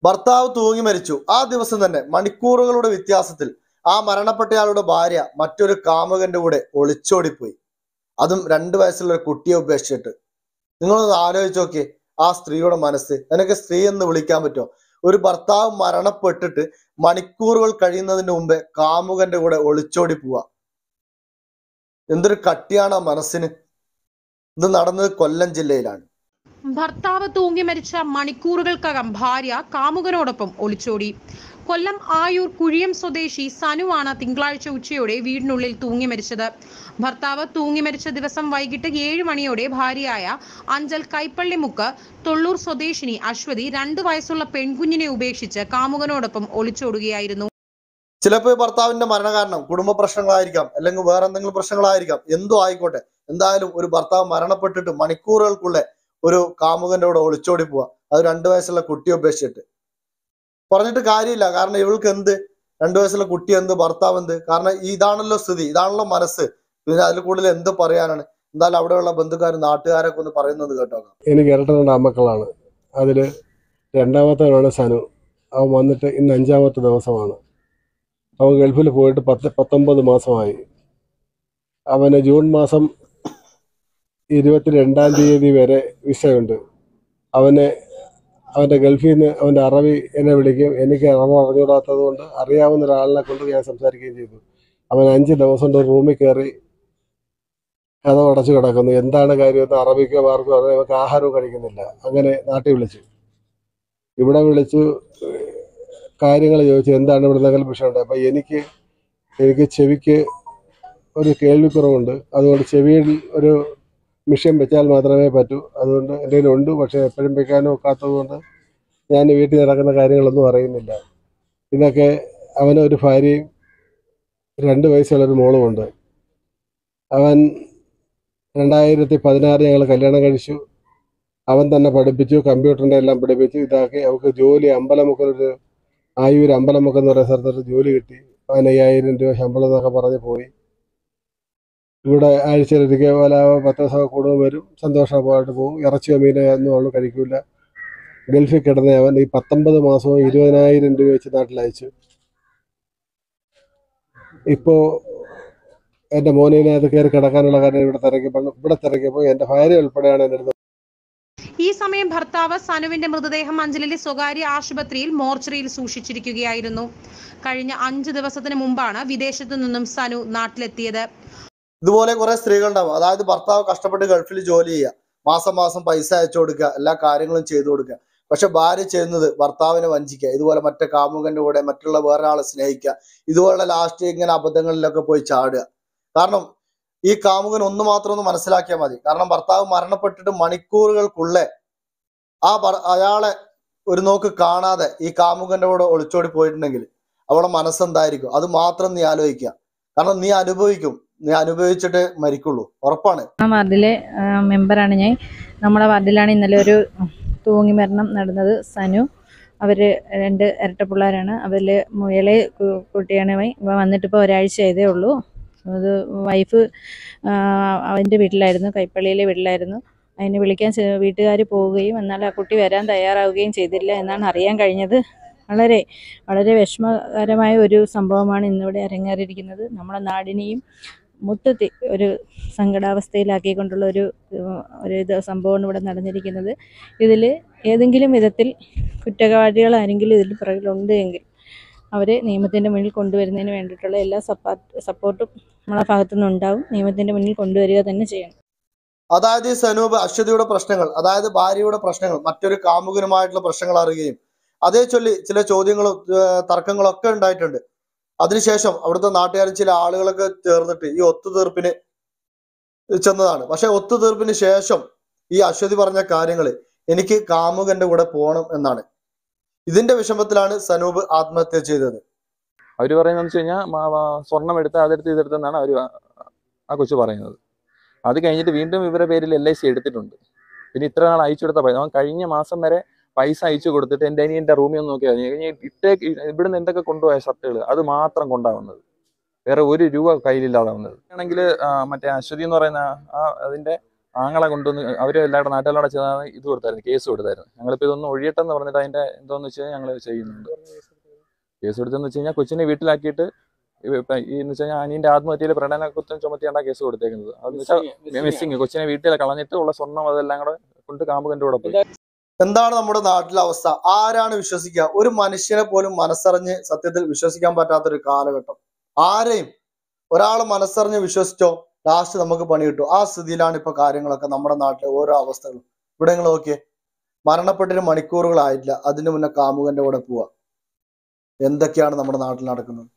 ഭർത്താവ് തൂങ്ങി മരിച്ചു ആ ദിവസം തന്നെ മണിക്കൂറുകളുടെ വ്യത്യാസത്തിൽ ആ മരണപ്പെട്ടയാളുടെ ഭാര്യ മറ്റൊരു കാമുകന്റെ കൂടെ ഒളിച്ചോടിപ്പോയി അതും രണ്ടു വയസ്സുള്ള ഒരു കുട്ടിയെ ഉപേക്ഷിച്ചിട്ട് നിങ്ങളൊന്ന് ആലോചിച്ച് നോക്കിയേ ആ സ്ത്രീയുടെ മനസ്സ് നിനക്ക് സ്ത്രീ എന്ന് വിളിക്കാൻ പറ്റുമോ ഒരു ഭർത്താവ് മരണപ്പെട്ടിട്ട് മണിക്കൂറുകൾ കഴിയുന്നതിന് മുമ്പേ കാമുകന്റെ കൂടെ ഒളിച്ചോടി പോവാ എന്തൊരു കട്ടിയാണ് ആ മനസ്സിന് ഇത് നടന്നത് കൊല്ലം ജില്ലയിലാണ് ഭർത്താവ് തൂങ്ങി മരിച്ച മണിക്കൂറുകൾക്കകം ഭാര്യ കാമുകനോടൊപ്പം ഒളിച്ചോടി കൊല്ലം ആയൂർ കുഴിയം സ്വദേശി സനുവാണ് തിങ്കളാഴ്ച ഉച്ചയോടെ വീടിനുള്ളിൽ തൂങ്ങി മരിച്ചത് ഭർത്താവ് തൂങ്ങി മരിച്ച ദിവസം വൈകിട്ട് ഏഴ് മണിയോടെ ഭാര്യയായ അഞ്ചൽ കൈപ്പള്ളിമുക്ക് തൊള്ളൂർ സ്വദേശിനി അശ്വതി രണ്ടു വയസ്സുള്ള പെൺകുഞ്ഞിനെ ഉപേക്ഷിച്ച് കാമുകനോടൊപ്പം ഒളിച്ചോടുകയായിരുന്നു ചിലപ്പോൾ ഈ ഭർത്താവിന്റെ മരണകാരണം കുടുംബ പ്രശ്നങ്ങളായിരിക്കാം അല്ലെങ്കിൽ വേറെ എന്തെങ്കിലും പ്രശ്നങ്ങളായിരിക്കാം എന്തോ ആയിക്കോട്ടെ എന്തായാലും ഒരു ഭർത്താവ് മരണപ്പെട്ടിട്ട് മണിക്കൂറുകൾക്കുള്ള ഒരു കാമുകന്റെ കൂടെ ഒളിച്ചോടി പോവാ അത് രണ്ടു വയസ്സുള്ള കുട്ടിയെ ഉപേക്ഷിച്ചിട്ട് പറഞ്ഞിട്ട് കാര്യമില്ല കാരണം ഇവൾക്ക് എന്ത് രണ്ടു വയസ്സുള്ള കുട്ടി എന്ത് ഭർത്താവ് എന്ത് കാരണം ഇതാണല്ലോ സ്ഥിതി ഇതാണല്ലോ മനസ്സ് പിന്നെ അതിൽ കൂടുതൽ എന്ത് പറയാനാണ് എന്തായാലും അവിടെയുള്ള ബന്ധുക്കാരും നാട്ടുകാരൊക്കെ ഒന്ന് പറയുന്നത് കേട്ടോ എനിക്ക് ഇരട്ട രണ്ട് ആമക്കളാണ് അതിൽ രണ്ടാമത്തവനാണ് സനു അവൻ വന്നിട്ട് ഇന്ന് അഞ്ചാമത്തെ ദിവസമാണ് അവൻ ഗൾഫിൽ പോയിട്ട് പത്ത് പത്തൊമ്പത് മാസമായി അവന് ജൂൺ മാസം ഇരുപത്തി രണ്ടാം തീയതി വരെ വിസയുണ്ട് അവന് അവൻ്റെ ഗൾഫിൽ നിന്ന് അവൻ്റെ അറബി എന്നെ വിളിക്കും എനിക്ക് അറബ് അറിഞ്ഞുകൂടാത്തത് കൊണ്ട് അറിയാവുന്ന ഒരാളിനെ കൊണ്ട് ഞാൻ സംസാരിക്കുകയും ചെയ്തു അവൻ അഞ്ച് ദിവസം കൊണ്ട് റൂമിൽ കയറി കഥ അടച്ചു കിടക്കുന്നു എന്താണ് കാര്യമെന്ന് അറബിക്കോ മാർക്കോ അറിയാം അവർക്ക് ആഹാരവും കഴിക്കുന്നില്ല അങ്ങനെ നാട്ടിൽ വിളിച്ചു ഇവിടെ വിളിച്ചു കാര്യങ്ങൾ ചോദിച്ചു എന്താണ് ഇവിടെ എന്തെങ്കിലും വിഷയമുണ്ട് അപ്പം എനിക്ക് എനിക്ക് ചെവിക്ക് ഒരു കേൾവിക്കുറവുണ്ട് അതുകൊണ്ട് ചെവിയിൽ ഒരു മിഷ്യൻ വെച്ചാൽ മാത്രമേ പറ്റൂ അതുകൊണ്ട് എൻ്റെ കയ്യിലുണ്ട് പക്ഷേ എപ്പോഴും വെക്കാനും ഒക്കാത്തത് കൊണ്ട് ഞാൻ വീട്ടിൽ നടക്കുന്ന കാര്യങ്ങളൊന്നും അറിയുന്നില്ല ഇതൊക്കെ അവന് ഒരു ഭാര്യയും രണ്ട് വയസ്സുള്ളൊരു മോളുമുണ്ട് അവൻ രണ്ടായിരത്തി പതിനാറ് ഞങ്ങൾ കല്യാണം കഴിച്ചു അവൻ തന്നെ പഠിപ്പിച്ചു കമ്പ്യൂട്ടറിൻ്റെ എല്ലാം പഠിപ്പിച്ചു ഇതാക്കി അവൾക്ക് ജോലി അമ്പലമുക്കൊരു ആയൂർ അമ്പലമുക്ക് എന്ന് പറയുന്ന സ്ഥലത്തൊരു ജോലി കിട്ടി പതിനയ്യായിരം രൂപ ശമ്പളം എന്നൊക്കെ പറഞ്ഞ് പോയി ഇവിടെ ആഴ്ചയിലൊരിക്കൽ പോലെ പത്ത് ദിവസം കൂടുമ്പോൾ വരും സന്തോഷമായിട്ട് പോകും ഇറച്ചിയോ മീനോ ഒന്നും അവൾ കഴിക്കില്ല ഗൾഫിൽ കിടന്ന അവൻ ഈ പത്തൊമ്പത് മാസവും ഇരുപതിനായിരം രൂപ വെച്ച് നാട്ടിൽ അയച്ചു ഇപ്പോൾ എൻ്റെ മോനിനകത്ത് കയറി കിടക്കാനുള്ള കാര്യം ഇവിടെ തിരക്കിയപ്പോൾ ഇവിടെ തിരക്കിയപ്പോൾ എൻ്റെ ഭാര്യ ഉൾപ്പെടെയാണ് എൻ്റെ അടുത്ത് ഈ സമയം ഭർത്താവ് സനുവിന്റെ മൃതദേഹം അഞ്ചലിലെ സ്വകാര്യ ആശുപത്രിയിൽ മോർച്ചറിയിൽ സൂക്ഷിച്ചിരിക്കുകയായിരുന്നു കഴിഞ്ഞ അഞ്ച് ദിവസത്തിന് മുമ്പാണ് വിദേശത്തു നിന്നും സനു നാട്ടിലെത്തിയത് ഇതുപോലെ കുറെ സ്ത്രീകളുണ്ടാവും അതായത് ഭർത്താവ് കഷ്ടപ്പെട്ട് ഗൾഫിൽ ജോലി ചെയ്യുക മാസം മാസം പൈസ അയച്ചു കൊടുക്കുക എല്ലാ കാര്യങ്ങളും ചെയ്തു കൊടുക്കുക പക്ഷെ ഭാര്യ ചെയ്യുന്നത് ഭർത്താവിനെ വഞ്ചിക്കുക ഇതുപോലെ മറ്റേ കാമുകന്റെ കൂടെ മറ്റുള്ള വേറൊരാളെ സ്നേഹിക്കുക ഇതുപോലെ ലാസ്റ്റ് ഇങ്ങനെ അബദ്ധങ്ങളിലൊക്കെ പോയി ചാടുക കാരണം ഈ കാമുകൻ ഒന്ന് മാത്രം ഒന്ന് മനസ്സിലാക്കിയാൽ മതി കാരണം ഭർത്താവ് മരണപ്പെട്ടിട്ട് മണിക്കൂറുകൾക്കുള്ളേ ആ ഭർ- അയാളെ ഒരു നോക്ക് കാണാതെ ഈ കാമുകന്റെ കൂടെ ഒളിച്ചോടി പോയിട്ടുണ്ടെങ്കിൽ അവളെ മനസ്സെന്തായിരിക്കും അത് മാത്രം നീ ആലോചിക്കുക കാരണം നീ അനുഭവിക്കും നീ അനുഭവിച്ചിട്ട് മരിക്കുള്ളൂ ഉറപ്പാണ് ആ വാർഡിലെ ആ, മെമ്പറാണ് ഞാൻ നമ്മുടെ വാർഡിലാണ് ഇന്നലെ ഒരു തൂങ്ങി മരണം നടന്നത് സനു അവർ രണ്ട് ഇരട്ട പിള്ളേരാണ് അവരിൽ മുയലെ കു- കുട്ടിയാണ് ഇവൻ ഇവൻ വന്നിട്ട് ഇപ്പോൾ ഒരാഴ്ച ആയതേ ഉള്ളൂ അത് വൈഫ് അവൻ്റെ വീട്ടിലായിരുന്നു കൈപ്പള്ളിയിലെ വീട്ടിലായിരുന്നു അതിനെ വിളിക്കാൻ വീട്ടുകാർ പോവുകയും എന്നാൽ ആ കുട്ടി വരാൻ തയ്യാറാവുകയും ചെയ്തില്ല എന്നാണ് അറിയാൻ കഴിഞ്ഞത് വളരെ വളരെ വിഷമകരമായ ഒരു സംഭവമാണ് ഇന്നിവിടെ അരങ്ങേറിയിരിക്കുന്നത് നമ്മുടെ നാടിനെയും മൊത്തത്തിൽ ഒരു സങ്കടാവസ്ഥയിലാക്കിക്കൊണ്ടുള്ള ഒരു ഉം, ഒരു ഇത് സംഭവമാണ് ഇവിടെ നടന്നിരിക്കുന്നത് ഇതിൽ ഏതെങ്കിലും വിധത്തിൽ കുറ്റവാളികൾ ആരെങ്കിലും ഇതിൽ പുറകിലുണ്ട് എങ്കിൽ അവരെ നിയമത്തിൻ്റെ മുന്നിൽ കൊണ്ടുവരുന്നതിന് വേണ്ടിയിട്ടുള്ള എല്ലാ സപ്പോർട്ട് സപ്പോർട്ടും നമ്മളെ ഭാഗത്തുനിന്ന് ഉണ്ടാവും നിയമത്തിൻ്റെ മുന്നിൽ കൊണ്ടുവരിക തന്നെ ചെയ്യണം അതായത് ഈ സനൂപ് അശ്വതിയുടെ പ്രശ്നങ്ങൾ അതായത് ഭാര്യയുടെ പ്രശ്നങ്ങൾ മറ്റൊരു കാമുകനുമായിട്ടുള്ള പ്രശ്നങ്ങൾ അറിയുകയും അതേ ചൊല്ലി ചില ചോദ്യങ്ങളും ഏർ തർക്കങ്ങളും ഒക്കെ ഉണ്ടായിട്ടുണ്ട് അതിനുശേഷം അവിടുത്തെ നാട്ടുകാരും ചില ആളുകളൊക്കെ ചേർന്നിട്ട് ഈ ഒത്തുതീർപ്പിന് ചെന്നതാണ് പക്ഷെ ഒത്തുതീർപ്പിന് ശേഷം ഈ അശ്വതി പറഞ്ഞ കാര്യങ്ങൾ എനിക്ക് കാമുകന്റെ കൂടെ പോകണം എന്നാണ് ഇതിന്റെ വിഷമത്തിലാണ് സനൂപ് ആത്മഹത്യ ചെയ്തത് അവർ പറയുന്നത് വെച്ച് കഴിഞ്ഞാൽ സ്വർണം എടുത്ത് അതെടുത്ത് ഇതെടുത്തെന്നാണ് അവർ ആ കൊച്ചു പറയുന്നത് അത് കഴിഞ്ഞിട്ട് വീണ്ടും ഇവരുടെ പേരിൽ എൽ ഐ സി എടുത്തിട്ടുണ്ട് പിന്നെ ഇത്ര നാൾ അയച്ചു കൊടുത്ത പൈസ അവൻ കഴിഞ്ഞ മാസം വരെ പൈസ അയച്ചു കൊടുത്തിട്ട് എൻ്റെ അനിയൻ്റെ റൂമിൽ ഒന്ന് നോക്കിയാൽ മതി കഴിഞ്ഞ് ഇട്ടേ ഇവിടുന്ന് എന്തൊക്കെ കൊണ്ടുപോയ ഷർട്ടുകൾ അത് മാത്രം കൊണ്ടാവുന്നത് വേറെ ഒരു രൂപ കയ്യിലില്ലാതാവുന്നത് ആണെങ്കിൽ മറ്റേ അശ്വതി എന്ന് പറയുന്ന ആ അതിന്റെ ആങ്ങളെ കൊണ്ടുവന്ന് അവര് എല്ലാവരുടെ നാട്ടിലോടെ ചേർന്ന് ഇത് കൊടുത്തായിരുന്നു കേസ് കൊടുത്തായിരുന്നു ഞങ്ങളിപ്പോൾ ഇതൊന്നും ഒഴിയട്ടെന്ന് പറഞ്ഞിട്ട് അതിന്റെ എന്തോന്ന് വെച്ച് കഴിഞ്ഞാൽ ഞങ്ങൾ ചെയ്യുന്നുണ്ട് കേസ് കൊടുത്തെന്ന് വെച്ച് കഴിഞ്ഞാൽ കൊച്ചിനെ വീട്ടിലാക്കിയിട്ട് ഇപ്പം ഈ എന്ന് വെച്ച് കഴിഞ്ഞാൽ അനിയന്റെ ആത്മഹത്യയിൽ പ്രണന കുറ്റം ചുമത്തിയാണ് കേസ് കൊടുത്തേക്കുന്നത് അതെന്ന് വെച്ചാൽ മിസ്സിങ് കൊച്ചിനെ വീട്ടിൽ കളഞ്ഞിട്ട് ഉള്ള സ്വർണം അതെല്ലാം കൂടെ കൊണ്ട് കാമുകന്റെ കൂടെ പോയി എന്താണ് നമ്മുടെ നാട്ടിലെ അവസ്ഥ ആരാണ് വിശ്വസിക്കുക ഒരു മനുഷ്യനെ പോലും മനസ്സറിഞ്ഞ് സത്യത്തിൽ വിശ്വസിക്കാൻ പറ്റാത്തൊരു കാലഘട്ടം ആരെയും ഒരാൾ മനസ്സറിഞ്ഞ് വിശ്വസിച്ചോ ലാസ്റ്റ് നമുക്ക് പണി കിട്ടും ആ സ്ഥിതിയിലാണ് ഇപ്പൊ കാര്യങ്ങളൊക്കെ നമ്മുടെ നാട്ടിലെ ഓരോ അവസ്ഥകളും ഇവിടെ നിങ്ങൾ നോക്കിയേ മരണപ്പെട്ടിട്ട് മണിക്കൂറുകളായിട്ടില്ല അതിനു മുന്നേ കാമുകന്റെ കൂടെ പോവാ എന്തൊക്കെയാണ് നമ്മുടെ നാട്ടിൽ നടക്കുന്നത്